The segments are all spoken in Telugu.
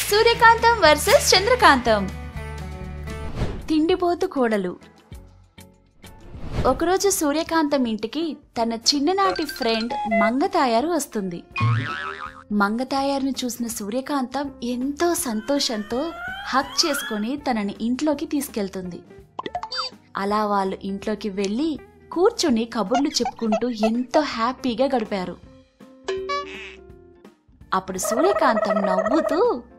సూర్యకాంతం వర్సెస్ చంద్రకాంతం తిండిపోతు కోడలు ఒకరోజు సూర్యకాంతం ఇంటికి తన చిన్ననాటి ఫ్రెండ్ మంగతాయారు వస్తుంది మంగతాయారును చూసిన సూర్యకాంతం ఎంతో సంతోషంతో హక్ చేసుకొని తనని ఇంట్లోకి తీసుకెళ్తుంది అలా వాళ్ళు ఇంట్లోకి వెళ్ళి కూర్చొని కబుర్లు చెప్పుకుంటూ ఎంతో హ్యాపీగా గడిపారు అప్పుడు సూర్యకాంతం నవ్వుతూ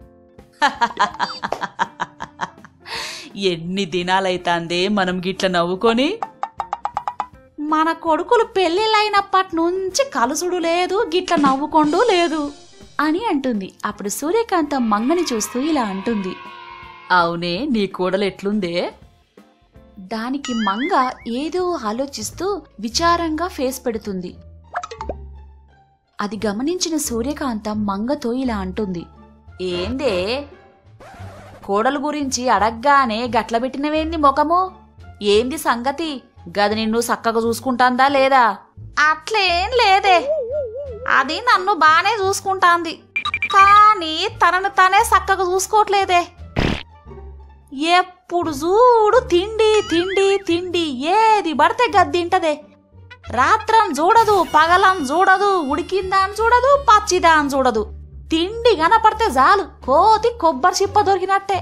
ఎన్ని దినాలైతాందే మనం గిట్ల నవ్వుకొని మన కొడుకులు పెళ్ళిళ్ళైనప్పటి నుంచి కలుసుడు లేదు గిట్ల నవ్వుకొండు లేదు అని అంటుంది అప్పుడు సూర్యకాంతం మంగని చూస్తూ ఇలా అంటుంది అవునే నీ కోడలు ఎట్లుందే దానికి మంగ ఏదో ఆలోచిస్తూ విచారంగా ఫేస్ పెడుతుంది అది గమనించిన సూర్యకాంతం మంగతో ఇలా అంటుంది ఏందే కోడలు గురించి అడగ్గానే గట్ల పెట్టినవేంది ముఖము ఏంది సంగతి గది నిన్ను సక్కగా చూసుకుంటాందా లేదా అట్లేం లేదే అది నన్ను బానే చూసుకుంటాంది కానీ తనను తానే చక్కగా చూసుకోవట్లేదే ఎప్పుడు చూడు తిండి తిండి తిండి ఏది పడితే గద్దింటదే రాత్రం చూడదు పగలం చూడదు ఉడికిందా అని చూడదు పచ్చిదా అని చూడదు తిండి కనపడితే చాలు కోతి కొబ్బరి చిప్ప దొరికినట్టే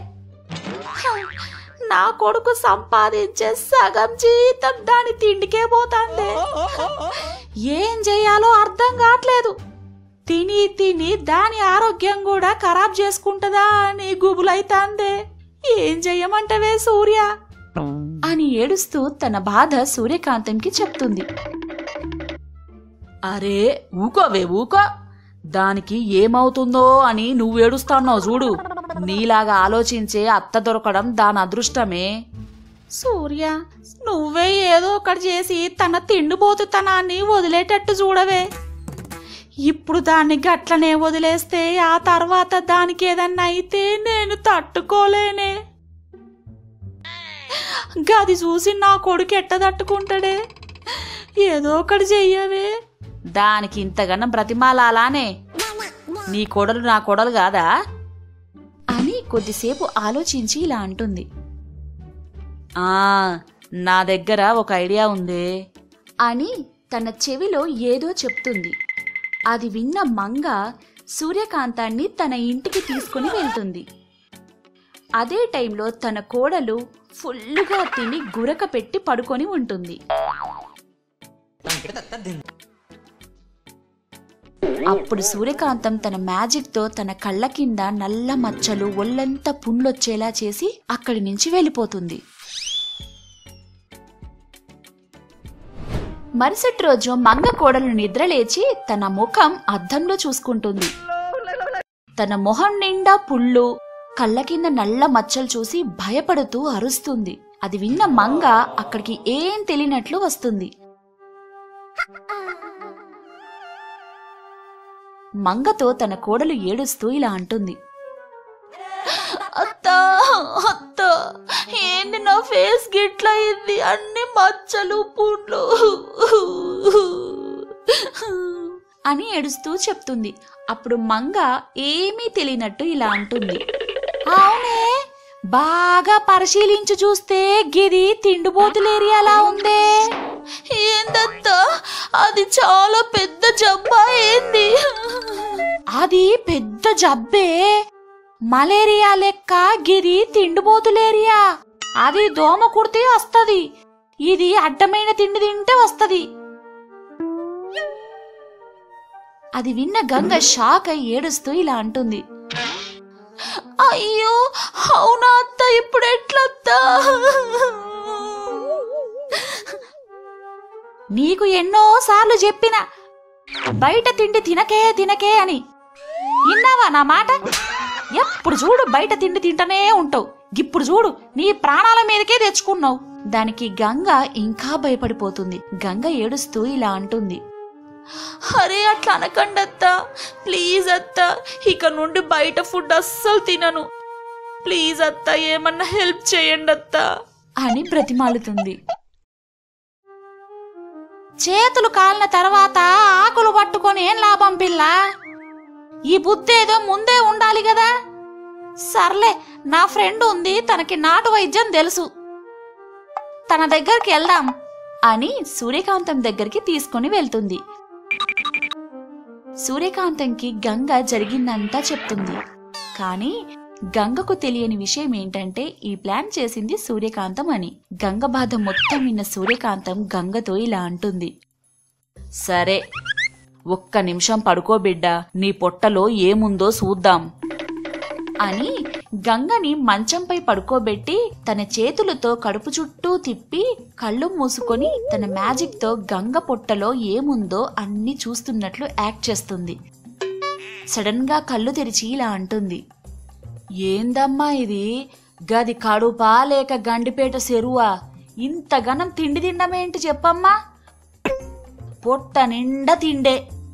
నా కొడుకు సంపాదించే సగం జీతం దాని తిండికే పోతాందే ఏం చెయ్యాలో అర్థం కావట్లేదు తిని తిని దాని ఆరోగ్యం కూడా ఖరాబ్ చేసుకుంటదా అని గుబులైతాందే ఏం చెయ్యమంటవే సూర్య అని ఏడుస్తూ తన బాధ సూర్యకాంతంకి చెప్తుంది అరే ఊకోవే ఊకో దానికి ఏమవుతుందో అని నువ్వు ఏడుస్తాన్నావు చూడు నీలాగా ఆలోచించే అత్త దొరకడం దాని అదృష్టమే సూర్య నువ్వే ఏదో ఒకటి చేసి తన తిండిపోతుతనాన్ని వదిలేటట్టు చూడవే ఇప్పుడు దాన్ని గట్లనే వదిలేస్తే ఆ తర్వాత దానికి ఏదన్నా అయితే నేను తట్టుకోలేనే గది చూసి నా కొడుకు ఎట్ట తట్టుకుంటాడే ఏదో ఒకటి చెయ్యవే దానికి ఇంతగానం బ్రతిమాలానే నీ కొడలు నా కొడలు కాదా అని కొద్దిసేపు ఆలోచించి ఇలా అంటుంది ఆ నా దగ్గర ఒక ఐడియా ఉందే అని తన చెవిలో ఏదో చెప్తుంది అది విన్న మంగ సూర్యకాంతాన్ని తన ఇంటికి తీసుకుని వెళ్తుంది అదే టైంలో తన కోడలు ఫుల్లుగా తిని గురక పెట్టి పడుకొని ఉంటుంది అప్పుడు సూర్యకాంతం తన మ్యాజిక్ తో తన కళ్ళ కింద నల్ల మచ్చలు ఒళ్ళంతా పుండ్లొచ్చేలా చేసి అక్కడి నుంచి వెళ్ళిపోతుంది మరుసటి రోజు మంగ కోడలు నిద్రలేచి తన ముఖం అద్దంలో చూసుకుంటుంది తన మొహం నిండా పుళ్ళు కళ్ళ కింద నల్ల మచ్చలు చూసి భయపడుతూ అరుస్తుంది అది విన్న మంగ అక్కడికి ఏం తెలియనట్లు వస్తుంది మంగతో తన కోడలు ఏడుస్తూ ఇలా అంటుంది అత్త అత్త ఏంది నా ఫేస్ గిట్ల అయింది అన్ని మచ్చలు పుండ్లు అని ఏడుస్తూ చెప్తుంది అప్పుడు మంగ ఏమీ తెలియనట్టు ఇలా అంటుంది అవునే బాగా పరిశీలించి చూస్తే గిది తిండిపోతుల ఏరియాలా ఉందే ఏందత్తా అది చాలా పెద్ద జబ్బా ఏంది అది పెద్ద జబ్బే మలేరియా లెక్క గిది తిండిపోతులేరియా అది దోమ కుడితే వస్తది ఇది అడ్డమైన తిండి తింటే వస్తది అది విన్న గంగ షాక్ అయి ఏడుస్తూ ఇలా అంటుంది అయ్యో అవునా అత్త ఇప్పుడు ఎట్లత్తా నీకు ఎన్నో సార్లు చెప్పిన బయట తిండి తినకే తినకే అని విన్నావా నా మాట ఎప్పుడు చూడు బయట తిండి తింటనే ఉంటావు ఇప్పుడు చూడు నీ ప్రాణాల మీదకే తెచ్చుకున్నావు దానికి గంగ ఇంకా భయపడిపోతుంది గంగ ఏడుస్తూ ఇలా అంటుంది అరే అట్లా అనకండి అత్తా ప్లీజ్ అత్తా ఇక నుండి బయట ఫుడ్ అస్సలు తినను ప్లీజ్ అత్తా ఏమన్నా హెల్ప్ చేయండి అత్తా అని బ్రతిమాలుతుంది చేతులు కాలిన తర్వాత ఆకులు పట్టుకొని ఏం లాభం పిల్ల ఈ బుద్ధి ఏదో ముందే ఉండాలి కదా సర్లే నా ఫ్రెండ్ ఉంది తనకి నాటు వైద్యం తెలుసు తన దగ్గరికి వెళ్దాం అని సూర్యకాంతం దగ్గరికి తీసుకొని వెళ్తుంది సూర్యకాంతంకి గంగ జరిగిందంతా చెప్తుంది కానీ గంగకు తెలియని విషయం ఏంటంటే ఈ ప్లాన్ చేసింది సూర్యకాంతం అని గంగ బాధ మొత్తం విన్న సూర్యకాంతం గంగతో ఇలా అంటుంది సరే ఒక్క నిమిషం పడుకో బిడ్డా నీ పొట్టలో ఏముందో చూద్దాం అని గంగని మంచంపై పడుకోబెట్టి తన చేతులతో కడుపు చుట్టూ తిప్పి కళ్ళు మూసుకొని తన మ్యాజిక్ తో గంగ పొట్టలో ఏముందో అన్ని చూస్తున్నట్లు యాక్ట్ చేస్తుంది సడన్ గా కళ్ళు తెరిచి ఇలా అంటుంది ఏందమ్మా ఇది గది కడుపా లేక గండిపేట చెరువా ఇంత గనం తిండి తిండమేంటి చెప్పమ్మా పొట్ట నిండా తిండే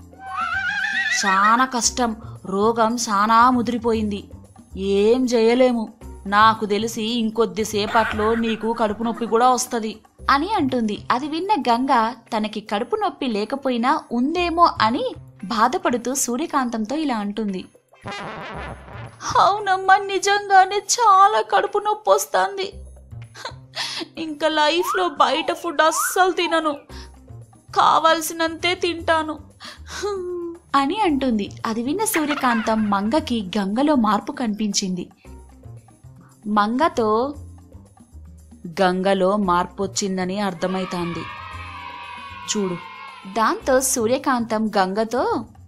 చాలా కష్టం రోగం చాలా ముదిరిపోయింది ఏం చేయలేము నాకు తెలిసి ఇంకొద్దిసేపట్లో నీకు కడుపు నొప్పి కూడా వస్తది అని అంటుంది అది విన్న గంగ తనకి కడుపు నొప్పి లేకపోయినా ఉందేమో అని బాధపడుతూ సూర్యకాంతంతో ఇలా అంటుంది అవునమ్మా నిజంగానే చాలా కడుపు నొప్పి వస్తుంది ఇంకా లైఫ్లో బయట ఫుడ్ అస్సలు తినను కావాల్సినంతే తింటాను అని అంటుంది అది విన్న సూర్యకాంతం మంగకి గంగలో మార్పు కనిపించింది మంగతో గంగలో మార్పు వచ్చిందని అర్థమైతాంది చూడు దాంతో సూర్యకాంతం గంగతో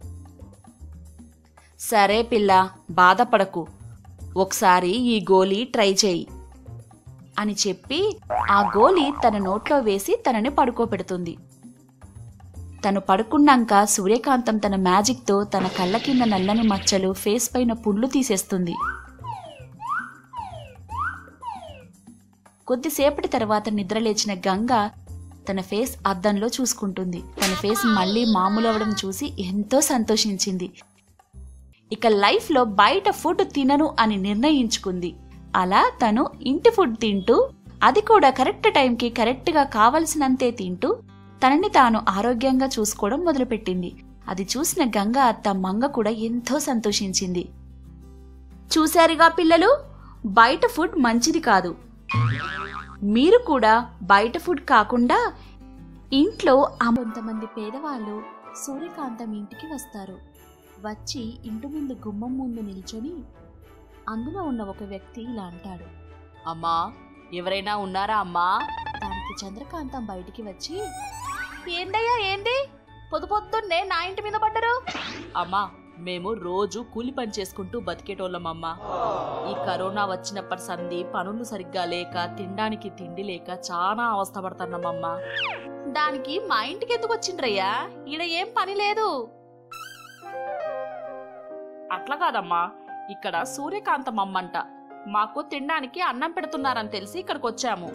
సరే పిల్ల బాధపడకు ఒకసారి ఈ గోలీ ట్రై చేయి అని చెప్పి ఆ గోలీ తన నోట్లో వేసి తనని పడుకోబెడుతుంది తను పడుకున్నాక సూర్యకాంతం తన మ్యాజిక్తో తన కళ్ళ కింద నల్లని మచ్చలు ఫేస్ పైన పుండ్లు తీసేస్తుంది కొద్దిసేపటి తర్వాత నిద్రలేచిన గంగ తన ఫేస్ అద్దంలో చూసుకుంటుంది తన ఫేస్ మళ్ళీ మామూలు అవడం చూసి ఎంతో సంతోషించింది ఇక లైఫ్లో బయట ఫుడ్ తినను అని నిర్ణయించుకుంది అలా తను ఇంటి ఫుడ్ తింటూ అది కూడా కరెక్ట్ టైంకి కరెక్ట్గా కావలసినంతే తింటూ తనని తాను ఆరోగ్యంగా చూసుకోవడం మొదలుపెట్టింది అది చూసిన గంగ అత్త మంగ కూడా ఎంతో సంతోషించింది చూశారుగా పిల్లలు బయట ఫుడ్ మంచిది కాదు మీరు కూడా బయట ఫుడ్ కాకుండా ఇంట్లో ఆ కొంతమంది పేదవాళ్ళు సూర్యకాంతం ఇంటికి వస్తారు వచ్చి ఇంటి ముందు గుమ్మం ముందు నిల్చొని అందులో ఉన్న ఒక వ్యక్తి ఇలా అంటాడు అమ్మా ఎవరైనా ఉన్నారా అమ్మా దానికి చంద్రకాంతం బయటికి వచ్చి ఏందయ్యా ఏంది పొద్దు పొద్దున్నే నా ఇంటి మీద పడ్డరు అమ్మా మేము రోజు కూలి పని చేసుకుంటూ బతికేటోళ్ళమమ్మా ఈ కరోనా వచ్చినప్పటి సంది పనులు సరిగ్గా లేక తినడానికి తిండి లేక చాలా అవస్థపడుతున్నామమ్మా దానికి మా ఇంటికి ఎందుకు వచ్చిండ్రయ్యా ఈడ ఏం పని లేదు అట్లా కాదమ్మా ఇక్కడ సూర్యకాంతం అమ్మంట మాకు తినడానికి అన్నం పెడుతున్నారని తెలిసి ఇక్కడికి వచ్చాము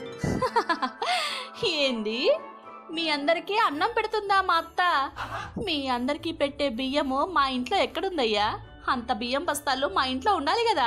ఏంది మీ అందరికీ అన్నం పెడుతుందా మా అత్త మీ అందరికీ పెట్టే బియ్యము మా ఇంట్లో ఎక్కడుందయ్యా అంత బియ్యం బస్తాలు మా ఇంట్లో ఉండాలి కదా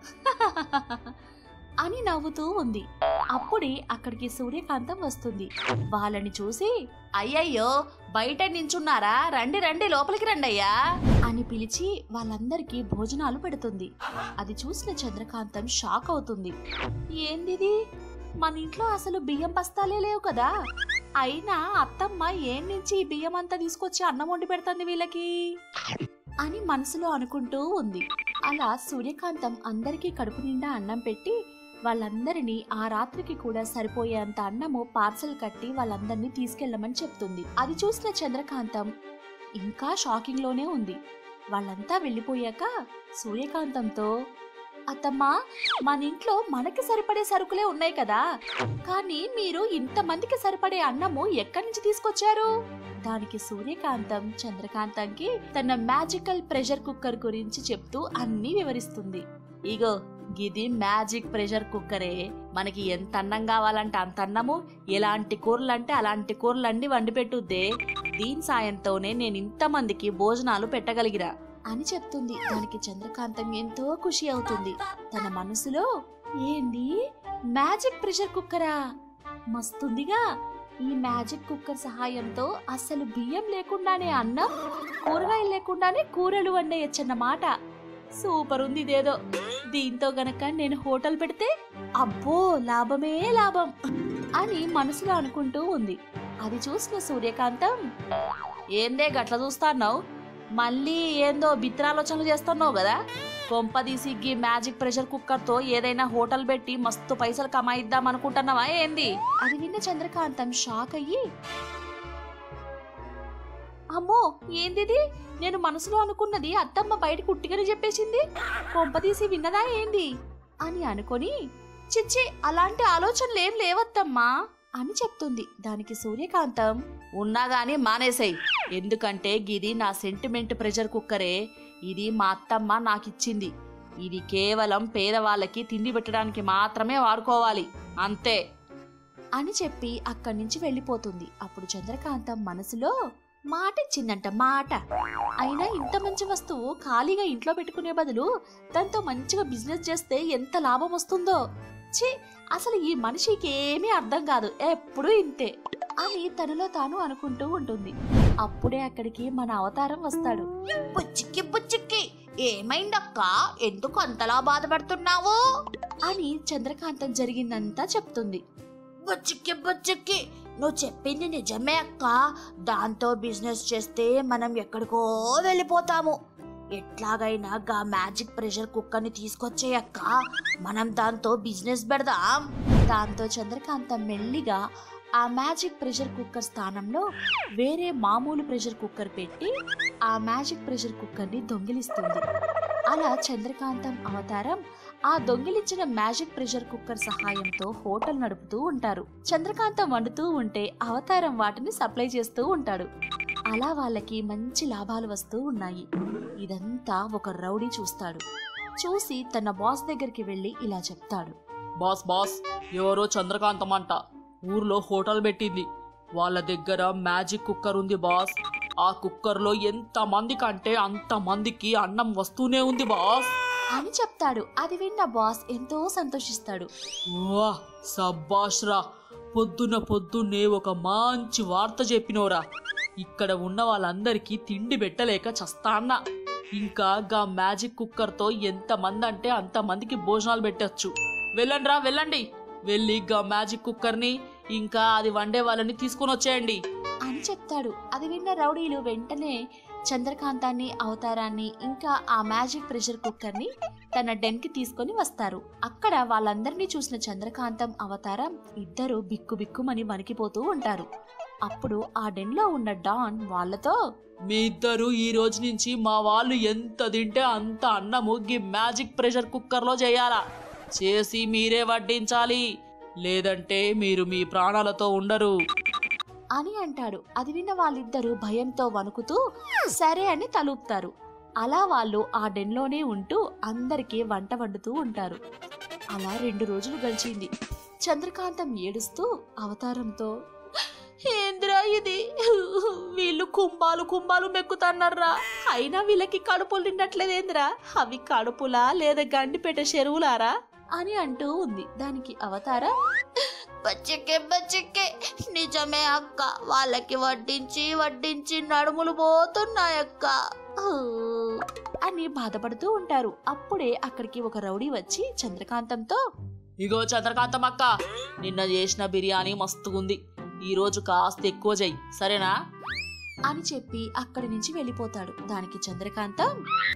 అని నవ్వుతూ ఉంది అప్పుడే అక్కడికి సూర్యకాంతం వస్తుంది వాళ్ళని చూసి అయ్యయ్యో బయట నించున్నారా రండి రండి లోపలికి రండి అయ్యా అని పిలిచి వాళ్ళందరికీ భోజనాలు పెడుతుంది అది చూసిన చంద్రకాంతం షాక్ అవుతుంది ఏందిది మన ఇంట్లో అసలు బియ్యం బస్తాలే లేవు కదా అయినా అత్తమ్మ ఏం నుంచి ఈ బియ్యం అంతా తీసుకొచ్చి అన్నం వండి పెడుతుంది వీళ్ళకి అని మనసులో అనుకుంటూ ఉంది అలా సూర్యకాంతం అందరికీ కడుపు నిండా అన్నం పెట్టి వాళ్ళందరినీ ఆ రాత్రికి కూడా సరిపోయేంత అన్నము పార్సల్ కట్టి వాళ్ళందరినీ తీసుకెళ్ళమని చెప్తుంది అది చూసిన చంద్రకాంతం ఇంకా షాకింగ్ లోనే ఉంది వాళ్ళంతా వెళ్ళిపోయాక సూర్యకాంతంతో అత్తమ్మా మన ఇంట్లో మనకి సరిపడే సరుకులే ఉన్నాయి కదా కానీ మీరు ఇంతమందికి సరిపడే అన్నము ఎక్కడి నుంచి తీసుకొచ్చారు దానికి సూర్యకాంతం చంద్రకాంతంకి తన మ్యాజికల్ ప్రెషర్ కుక్కర్ గురించి చెప్తూ అన్ని వివరిస్తుంది ఇగో గిది మ్యాజిక్ ప్రెషర్ కుక్కరే మనకి ఎంత అన్నం కావాలంటే అంత అన్నము ఎలాంటి కూరలంటే అలాంటి కూరలన్నీ వండి పెట్టుద్దే దీని సాయంతోనే నేను ఇంతమందికి భోజనాలు పెట్టగలిగిరా అని చెప్తుంది దానికి చంద్రకాంతం ఎంతో ఖుషి అవుతుంది తన మనసులో ఏంది మ్యాజిక్ ప్రెషర్ కుక్కరా మస్తుందిగా ఈ మ్యాజిక్ కుక్కర్ సహాయంతో అసలు బియ్యం లేకుండానే అన్నం కూరగాయలు లేకుండానే కూరలు వండేయచ్చన్నమాట సూపర్ ఉంది ఇదేదో దీంతో గనక నేను హోటల్ పెడితే అబ్బో లాభమే లాభం అని మనసులో అనుకుంటూ ఉంది అది చూసిన సూర్యకాంతం ఏందే గట్ల చూస్తాన్నావు మళ్ళీ ఏందో బిత్రాలోచనలు చేస్తున్నావు కదా కొంపదీసి గీ మ్యాజిక్ ప్రెషర్ కుక్కర్ తో ఏదైనా హోటల్ పెట్టి మస్తు పైసలు కమాయిద్దాం అనుకుంటున్నావా ఏంది అది విన్న చంద్రకాంతం షాక్ అయ్యి అమ్మో ఏందిది నేను మనసులో అనుకున్నది అత్తమ్మ బయట కుట్టిగని చెప్పేసింది కొంపదీసి విన్నదా ఏంది అని అనుకొని చిచ్చి అలాంటి ఆలోచనలు ఏం లేవత్తమ్మా అని చెప్తుంది దానికి సూర్యకాంతం ఉన్నా గాని మానేసేయ్ ఎందుకంటే గిది నా సెంటిమెంట్ ప్రెషర్ కుక్కరే ఇది మా అత్తమ్మ నాకిచ్చింది ఇది కేవలం పేదవాళ్ళకి తిండి పెట్టడానికి మాత్రమే వాడుకోవాలి అంతే అని చెప్పి అక్కడి నుంచి వెళ్ళిపోతుంది అప్పుడు చంద్రకాంతం మనసులో మాట ఇచ్చిందంట మాట అయినా ఇంత మంచి వస్తువు ఖాళీగా ఇంట్లో పెట్టుకునే బదులు దాంతో మంచిగా బిజినెస్ చేస్తే ఎంత లాభం వస్తుందో ఛీ అసలు ఈ మనిషికి ఏమీ అర్థం కాదు ఎప్పుడూ ఇంతే అని తనలో తాను అనుకుంటూ ఉంటుంది అప్పుడే అక్కడికి మన అవతారం వస్తాడు బుచ్చిక్కి బుచ్చిక్కి ఏమైందక్క ఎందుకు అంతలా బాధపడుతున్నావు అని చంద్రకాంతం జరిగిందంతా చెప్తుంది బుచ్చిక్కి బుచ్చిక్కి నువ్వు చెప్పింది నిజమే అక్క దాంతో బిజినెస్ చేస్తే మనం ఎక్కడికో వెళ్ళిపోతాము ఎట్లాగైనా గా మ్యాజిక్ ప్రెషర్ కుక్కర్ని తీసుకొచ్చే అక్క మనం దాంతో బిజినెస్ పెడదాం దాంతో చంద్రకాంతం మెల్లిగా ఆ మ్యాజిక్ ప్రెషర్ కుక్కర్ స్థానంలో వేరే మామూలు ప్రెషర్ కుక్కర్ పెట్టి ఆ మ్యాజిక్ ప్రెషర్ కుక్కర్ని దొంగిలిస్తుంది అలా చంద్రకాంతం అవతారం ఆ దొంగిలించిన మ్యాజిక్ ప్రెషర్ కుక్కర్ సహాయంతో హోటల్ నడుపుతూ ఉంటారు చంద్రకాంతం వండుతూ ఉంటే అవతారం వాటిని సప్లై చేస్తూ ఉంటాడు అలా వాళ్ళకి మంచి లాభాలు వస్తూ ఉన్నాయి ఇదంతా ఒక రౌడీ చూస్తాడు చూసి తన బాస్ దగ్గరికి వెళ్ళి ఇలా చెప్తాడు బాస్ బాస్ ఎవరో చంద్రకాంతం అంట ఊర్లో హోటల్ పెట్టింది వాళ్ళ దగ్గర మ్యాజిక్ కుక్కర్ ఉంది బాస్ ఆ కుక్కర్లో ఎంత మంది కంటే అంత మందికి అన్నం వస్తూనే ఉంది బాస్ అని చెప్తాడు అది విన్న బాస్ ఎంతో సంతోషిస్తాడు వా సబ్బాష్ రా పొద్దున పొద్దున్నే ఒక మంచి వార్త చెప్పినోరా ఇక్కడ ఉన్న వాళ్ళందరికీ తిండి పెట్టలేక చస్తాన్నా ఇంకా గా మ్యాజిక్ కుక్కర్తో ఎంత మంది అంటే అంత మందికి భోజనాలు పెట్టచ్చు వెళ్ళండి రా వెళ్ళండి వెళ్ళి గా మ్యాజిక్ కుక్కర్ని ఇంకా అది వండే వాళ్ళని తీసుకొని వచ్చేయండి అని చెప్తాడు అది విన్న రౌడీలు వెంటనే చంద్రకాంతాన్ని అవతారాన్ని ఇంకా ఆ మ్యాజిక్ ప్రెషర్ కుక్కర్ని తన డెన్కి తీసుకొని వస్తారు అక్కడ వాళ్ళందరినీ చూసిన చంద్రకాంతం అవతారం ఇద్దరు బిక్కు బిక్కుమని వణికిపోతూ ఉంటారు అప్పుడు ఆ డెన్లో ఉన్న డాన్ వాళ్ళతో మీ ఇద్దరు ఈ రోజు నుంచి మా వాళ్ళు ఎంత తింటే అంత అన్నము గీ మ్యాజిక్ ప్రెషర్ కుక్కర్లో చేయాలా చేసి మీరే వడ్డించాలి లేదంటే మీరు మీ ప్రాణాలతో ఉండరు అని అంటాడు అది విన్న వాళ్ళిద్దరూ భయంతో వణుకుతూ సరే అని తలూపుతారు అలా వాళ్ళు ఆ డెన్లోనే ఉంటూ అందరికీ వంట వండుతూ ఉంటారు అలా రెండు రోజులు గడిచింది చంద్రకాంతం ఏడుస్తూ అవతారంతో ఏంద్రా ఇది వీళ్ళు కుంభాలు కుంభాలు మెక్కుతున్నారా అయినా వీళ్ళకి కడుపులు నిండట్లేదేంద్రా అవి కడుపులా లేదా గండిపేట చెరువులారా అని అంటూ ఉంది దానికి అవతార బచ్చిక్కి బచ్చిక్కి నిజమే అక్క వాళ్ళకి వడ్డించి వడ్డించి నడుములు పోతున్నాయక్క అని బాధపడుతూ ఉంటారు అప్పుడే అక్కడికి ఒక రౌడీ వచ్చి చంద్రకాంతంతో ఇగో చంద్రకాంతం అక్క నిన్న చేసిన బిర్యానీ మస్తుగుంది ఈ రోజు కాస్త ఎక్కువ చెయ్యి సరేనా అని చెప్పి అక్కడి నుంచి వెళ్ళిపోతాడు దానికి చంద్రకాంతం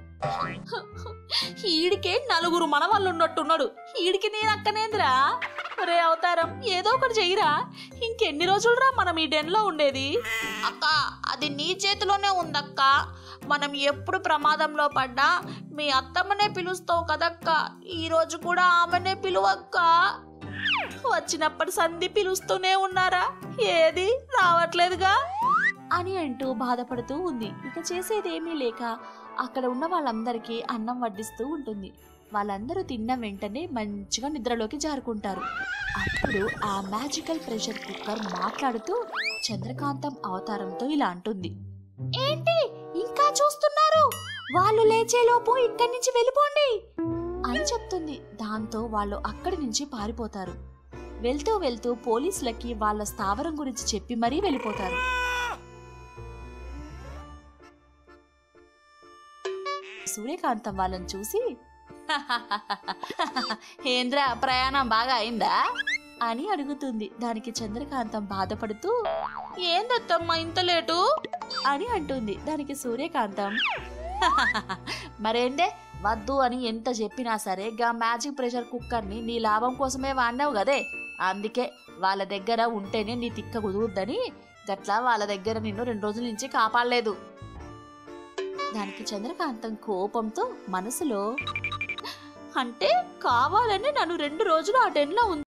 ఈడికే నలుగురు మనవాళ్ళు ఉన్నట్టున్నాడు ఈడికి నేను అక్కనేంద్రా రే అవతారం ఏదో ఒకటి చెయ్యరా ఇంకెన్ని రోజులురా మనం ఈ డెన్లో ఉండేది అక్క అది నీ చేతిలోనే ఉందక్క మనం ఎప్పుడు ప్రమాదంలో పడ్డా మీ అత్తమ్మనే పిలుస్తావు కదక్క ఈ రోజు కూడా ఆమెనే పిలువక్క వచ్చినప్పటి సంధి పిలుస్తూనే ఉన్నారా ఏది రావట్లేదుగా అని అంటూ బాధపడుతూ ఉంది ఇక చేసేదేమీ లేక అక్కడ ఉన్న వాళ్ళందరికీ అన్నం వడ్డిస్తూ ఉంటుంది వాళ్ళందరూ తిన్న వెంటనే మంచిగా నిద్రలోకి జారుకుంటారు అప్పుడు ఆ మ్యాజికల్ ప్రెషర్ కుక్కర్ మాట్లాడుతూ చంద్రకాంతం అవతారంతో ఇలా అంటుంది ఏంటి ఇంకా చూస్తున్నారు వాళ్ళు లేచేలోపు ఇక్కడి నుంచి వెళ్ళిపోండి అని చెప్తుంది దాంతో వాళ్ళు అక్కడి నుంచి పారిపోతారు వెళ్తూ వెళ్తూ పోలీసులకి వాళ్ళ స్థావరం గురించి చెప్పి మరీ వెళ్ళిపోతారు సూర్యకాంతం వాళ్ళని చూసి ఏంద్రా ప్రయాణం బాగా అయిందా అని అడుగుతుంది దానికి చంద్రకాంతం బాధపడుతూ ఏందత్తమ్మా ఇంత లేటు అని అంటుంది దానికి సూర్యకాంతం మరేందే వద్దు అని ఎంత చెప్పినా సరే గా మ్యాజిక్ ప్రెషర్ కుక్కర్ని నీ లాభం కోసమే వాడినావు కదే అందుకే వాళ్ళ దగ్గర ఉంటేనే నీ తిక్క కుదురుద్దని గట్లా వాళ్ళ దగ్గర నిన్ను రెండు రోజుల నుంచి కాపాడలేదు దానికి చంద్రకాంతం కోపంతో మనసులో అంటే కావాలని నన్ను రెండు రోజులు ఆ టెన్లో